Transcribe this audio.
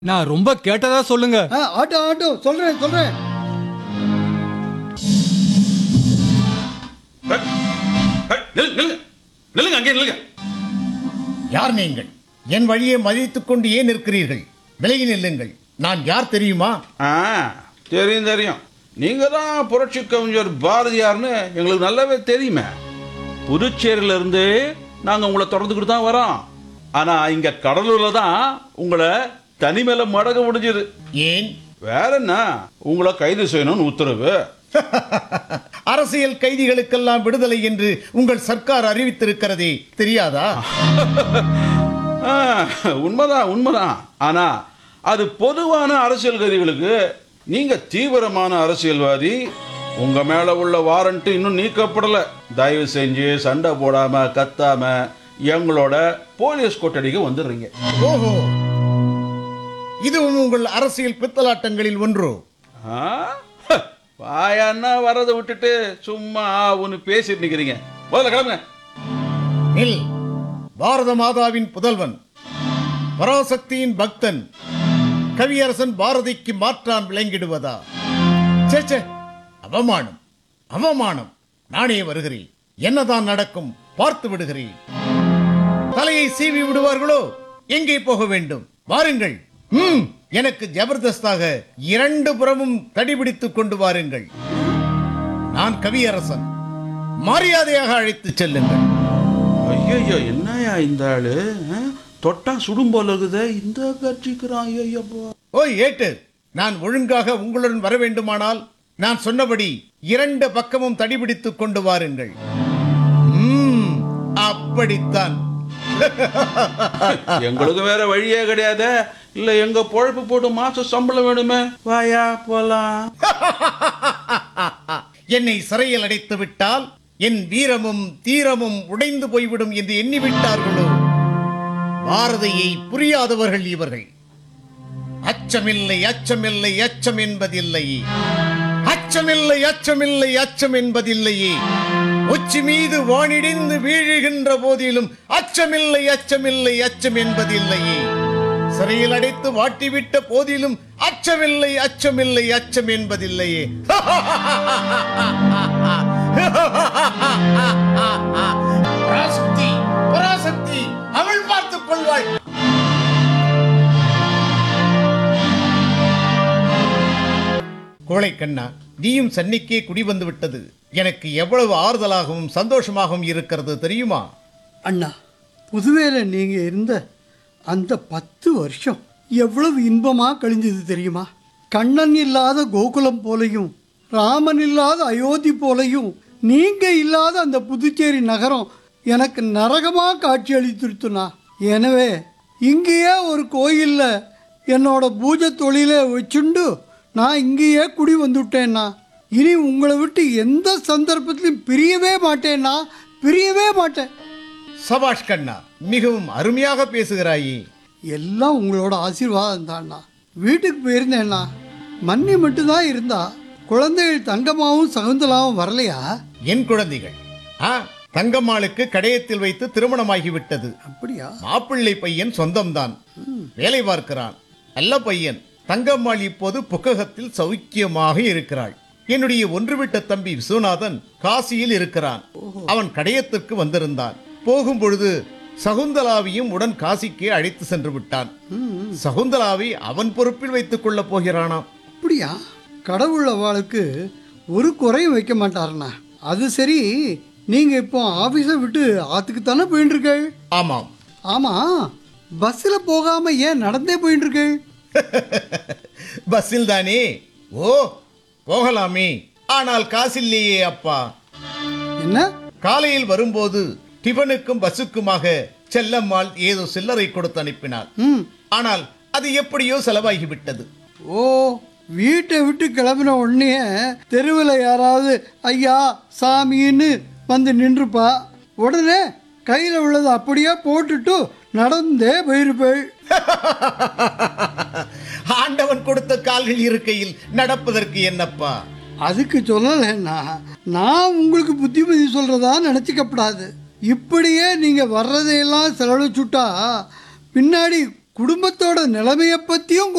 நான் ரொம்ப கேட்டதா சொல்லுங்க ஆ, ஆட்டோ ஆட்டோ சொல்றேன் சொல்றேன் ஹட், ஹட், நில்லு, நில்லு. நில்லுங்க அங்கே நில்லுங்க யார் நீங்கள் என் வழியை மதித்துக் கொண்டு ஏன் நிற்கிறீர்கள் விலகி நில்லுங்கள் நான் யார் தெரியுமா ஆ தெரியும் தெரியும் நீங்க தான் புரட்சி கவிஞர் பாரதியார்னு எங்களுக்கு நல்லாவே தெரியுமே புதுச்சேரியில இருந்து நாங்க உங்களை தொடர்ந்துக்கிட்டு தான் வரோம் ஆனா இங்க கடலூர்ல தான் உங்களை தனிமையில மடக முடிஞ்சது ஏன் வேற என்ன உங்களை கைது செய்யணும்னு உத்தரவு அரசியல் கைதிகளுக்கெல்லாம் விடுதலை என்று உங்கள் சர்க்கார் அறிவித்திருக்கிறதே தெரியாதா ஆ, உண்மைதான் உண்மைதான் ஆனா அது பொதுவான அரசியல் கைதிகளுக்கு நீங்க தீவிரமான அரசியல்வாதி உங்க மேல உள்ள வாரண்ட் இன்னும் நீக்கப்படல தயவு செஞ்சு சண்டை போடாம கத்தாம எங்களோட போலீஸ் கொட்டடிக்கு வந்துடுறீங்க ஓஹோ இதுவும் உங்கள் அரசியல் பித்தலாட்டங்களில் ஒன்று ஆ? ஹ, வாயான்னா வரதை விட்டுட்டு சும்மா ஒன்று பேசிட்டு நிக்கிறீங்க முதல்ல கிளம்புங்க நில் பாரத மாதாவின் புதல்வன் பராசக்தியின் பக்தன் கவியரசன் பாரதிக்கு மாற்றான் விளங்கிடுவதா ச்சே ச்சே அவமானம் அவமானம் நானே வருகிறேன் என்னதான் நடக்கும் பார்த்து விடுகிறேன் தலையை சீவி விடுவார்களோ எங்கே போக வேண்டும் வாருங்கள் ம் எனக்கு ஜபர்தஸ்தாக இரண்டு புறமும் தடிபிடித்துக் கொண்டு வாருங்கள் நான் கவியரசன் மரியாதையாக அழைத்துச் செல்லுங்கள் ஐயோ என்னையா இந்த ஆளு ஆ? தொட்டா சுடும் போல இருக்குதே இந்த கட்சிக்கிறான் ஐயப்பா ஓய் ஏட்டு நான் ஒழுங்காக உங்களுடன் வர வேண்டுமானால் நான் சொன்னபடி இரண்டு பக்கமும் தடிபிடித்துக் கொண்டு வாருங்கள் ம்ம், அப்படித்தான் எங்களுக்கு வேற வழியே கிடையாது இல்ல எங்க பொழப்பு போட்டு மாசம் சம்பளம் வேணுமே வாயா போலாம் என்னை சிறையில் அடைத்து விட்டால் என் வீரமும் தீரமும் உடைந்து போய்விடும் என்று எண்ணிவிட்டார்களோ பாரதியை புரியாதவர்கள் இவர்கள் அச்சமில்லை அச்சமில்லை அச்சம் என்பதில்லை அச்சமில்லை அச்சமில்லை அச்சம் என்பதில்லையே உச்சி மீது வானிடிந்து வீழுகின்ற போதிலும் அச்சமில்லை அச்சமில்லை அச்சம் என்பதில்லையே சிறையில் அடைத்து வாட்டிவிட்ட போதிலும் அச்சமில்லை அச்சமில்லை அச்சம் என்பதில்லையே பராசக்தி பராசக்தி அவள் பார்த்துக் கொள்வாள் கோழைக்கண்ணா நீயும் சென்னைக்கே குடி வந்து விட்டது எனக்கு எவ்வளவு ஆறுதலாகவும் சந்தோஷமாகவும் இருக்கிறது தெரியுமா அண்ணா புதுவேல நீங்க இருந்த அந்த பத்து வருஷம் எவ்வளவு இன்பமா கழிஞ்சது தெரியுமா கண்ணன் இல்லாத கோகுலம் போலையும் ராமன் இல்லாத அயோத்தி போலையும் நீங்க இல்லாத அந்த புதுச்சேரி நகரம் எனக்கு நரகமா காட்சி அளித்திருத்துனா எனவே இங்கேயே ஒரு கோயில்ல என்னோட பூஜை தொழிலை வச்சுண்டு நான் இங்கேயே குடி வந்துவிட்டேன்னா இனி உங்களை விட்டு எந்த சந்தர்ப்பத்திலும் பிரியவே மாட்டேன்னா பிரியவே மாட்டேன் சபாஷ் கண்ணா மிகவும் அருமையாக பேசுகிறாயே எல்லாம் உங்களோட ஆசீர்வாதம் தான்ண்ணா வீட்டுக்கு போயிருந்தேண்ணா மன்னி மட்டும்தான் இருந்தா குழந்தைகள் தங்கமாவும் சகுந்தலாவும் வரலையா என் குழந்தைகள் ஆ தங்கம்மாளுக்கு கடையத்தில் வைத்து திருமணமாகிவிட்டது அப்படியா மாப்பிள்ளை பையன் சொந்தம்தான் வேலை பார்க்கிறான் நல்ல பையன் தங்கம்மாள் இப்போது புக்ககத்தில் சௌக்கியமாக இருக்கிறாள் என்னுடைய ஒன்றுவிட்ட தம்பி விஸ்வநாதன் காசியில் இருக்கிறான் அவன் கடையத்திற்கு வந்திருந்தான் போகும் பொழுது சகுந்தலாவையும் உடன் காசிக்கு அழைத்து சென்று விட்டான் சகுந்தலாவை அவன் பொறுப்பில் வைத்துக் கொள்ளப் போகிறானாம் அப்படியா கடவுள் அவளுக்கு ஒரு குறையும் வைக்க மாட்டாருண்ணா அது சரி நீங்க இப்போ ஆபீஸை விட்டு ஆத்துக்கு தானே போயிட்டு இருக்கீள் ஆமாம் ஆமா பஸ்ஸில் போகாம ஏன் நடந்தே போயிட்டு இருக்கீள் பஸ்ஸில் தானே ஓ போகலாமே ஆனால் காசில்லையே அப்பா என்ன காலையில் வரும்போது டிபனுக்கும் பஸ்ஸுக்குமாக செல்லம்மாள் ஏதோ சில்லறை கொடுத்து அனுப்பினாள் ம் ஆனால் அது எப்படியோ செலவாகிவிட்டது ஓ வீட்டை விட்டு கிளம்பின உடனே தெருவில் யாராவது ஐயா சாமின்னு வந்து நின்றுப்பா உடனே கையில் உள்ளதை அப்படியே போட்டுட்டு நடந்தே போயிருப்பேள் ஆண்டவன் கொடுத்த கால்கள் இருக்கையில் நடப்பதற்கு என்னப்பா அதுக்கு சொல்லலைன்னா நான் உங்களுக்கு புத்திமதி சொல்கிறதா நினச்சிக்கப்படாது இப்படியே நீங்கள் வர்றதையெல்லாம் செலவழிச்சுட்டா பின்னாடி குடும்பத்தோட நிலைமையை பற்றியும்